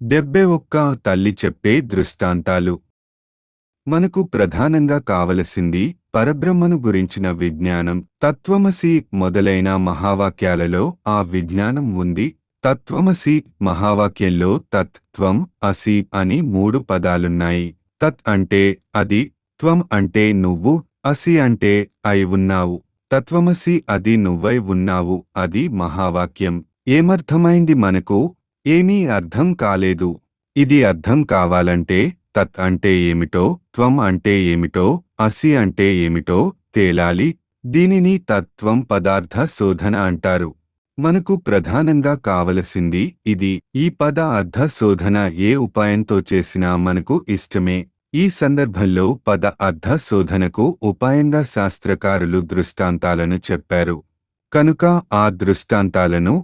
డెబ్బై ఒక్క తల్లి చెప్పే దృష్టాంతాలు మనకు ప్రధానంగా కావలసింది పరబ్రహ్మను గురించిన విజ్ఞానం తత్వమసి మొదలైన మహావాక్యాలలో ఆ విజ్ఞానం ఉంది తత్వమసి మహావాక్యంలో తత్ త్వం అసి అని మూడు పదాలున్నాయి తత్ అంటే అది త్వం అంటే నువ్వు అసి అంటే అయి ఉన్నావు తత్వమసి అది నువ్వై ఉన్నావు అది మహావాక్యం ఏమర్థమైంది మనకు ఏమీ అర్థం కాలేదు ఇది అర్థం కావాలంటే తత్ అంటే ఏమిటో త్వం అంటే ఏమిటో అసి అంటే ఏమిటో తేలాలి దీనిని తత్వం పదార్థ శోధన అంటారు మనకు ప్రధానంగా కావలసింది ఇది ఈ పద అర్థ శోధన ఏ ఉపాయంతో చేసినా మనకు ఇష్టమే ఈ సందర్భంలో పద అర్థ శోధనకు ఉపాయంగా శాస్త్రకారులు దృష్టాంతాలను చెప్పారు కనుక ఆ దృష్టాంతాలను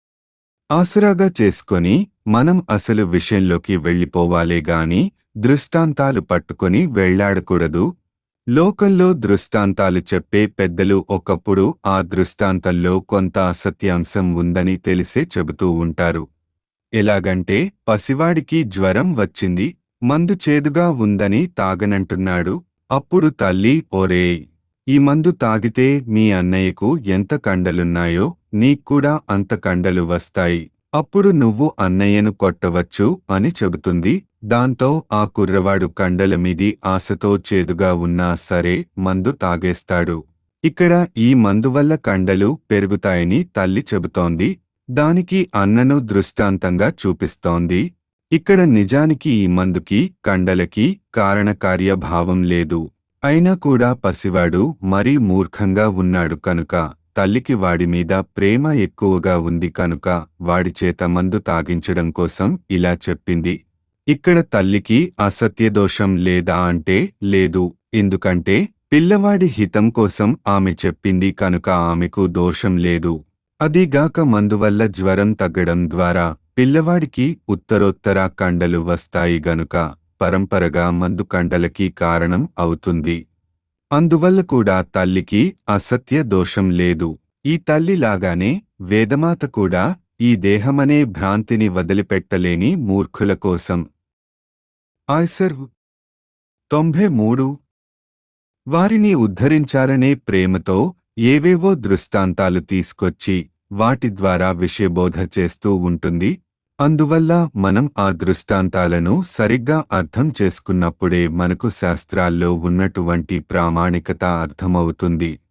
ఆసరాగా చేసుకొని మనం అసలు విషయంలోకి వెళ్ళిపోవాలే గాని దృష్టాంతాలు పట్టుకొని వెళ్లాడకూడదు లోకంలో దృష్టాంతాలు చెప్పే పెద్దలు ఒకప్పుడు ఆ దృష్టాంతంలో కొంత అసత్యాంశం ఉందని తెలిసే చెబుతూ ఉంటారు ఎలాగంటే పసివాడికి జ్వరం వచ్చింది మందు చేదుగా ఉందని తాగనంటున్నాడు అప్పుడు తల్లి ఒరేయ్ ఈ మందు తాగితే మీ అన్నయ్యకు ఎంత కండలున్నాయో నీక్కూడా అంత కండలు వస్తాయి అప్పుడు నువ్వు అన్నయ్యను కొట్టవచ్చు అని చెబుతుంది దాంతో ఆ కుర్రవాడు కండల మీది ఆశతో చేదుగా ఉన్నా సరే మందు తాగేస్తాడు ఇక్కడ ఈ మందు వల్ల కండలు పెరుగుతాయని తల్లి చెబుతోంది దానికి అన్నను దృష్టాంతంగా చూపిస్తోంది ఇక్కడ నిజానికి ఈ మందుకి కండలకి కారణకార్యభావం లేదు అయినా కూడా పసివాడు మరీ మూర్ఖంగా ఉన్నాడు కనుక తల్లికి వాడి మీద ప్రేమ ఎక్కువగా ఉంది కనుక వాడి చేత మందు తాగించడం కోసం ఇలా చెప్పింది ఇక్కడ తల్లికి అసత్యదోషం లేదా అంటే లేదు ఎందుకంటే పిల్లవాడి హితం కోసం ఆమె చెప్పింది కనుక ఆమెకు దోషం లేదు అదీగాక మందువల్ల జ్వరం తగ్గడం ద్వారా పిల్లవాడికి ఉత్తరోత్తర కండలు వస్తాయి గనుక పరంపరగా మందు కండలకి కారణం అవుతుంది అందువల్ల కూడా తల్లికి అసత్య దోషం లేదు ఈ తల్లిలాగానే వేదమాత కూడా ఈ దేహమనే భ్రాంతిని వదిలిపెట్టలేని మూర్ఖుల కోసం ఆయ్సర్ తొంభై మూడు వారిని ఉద్ధరించాలనే ప్రేమతో ఏవేవో దృష్టాంతాలు తీసుకొచ్చి వాటి ద్వారా విషయబోధ చేస్తూ ఉంటుంది అందువల్ల మనం ఆ దృష్టాంతాలను సరిగ్గా అర్థం చేసుకున్నప్పుడే మనకు శాస్త్రాల్లో ఉన్నటువంటి ప్రామాణికత అర్థమవుతుంది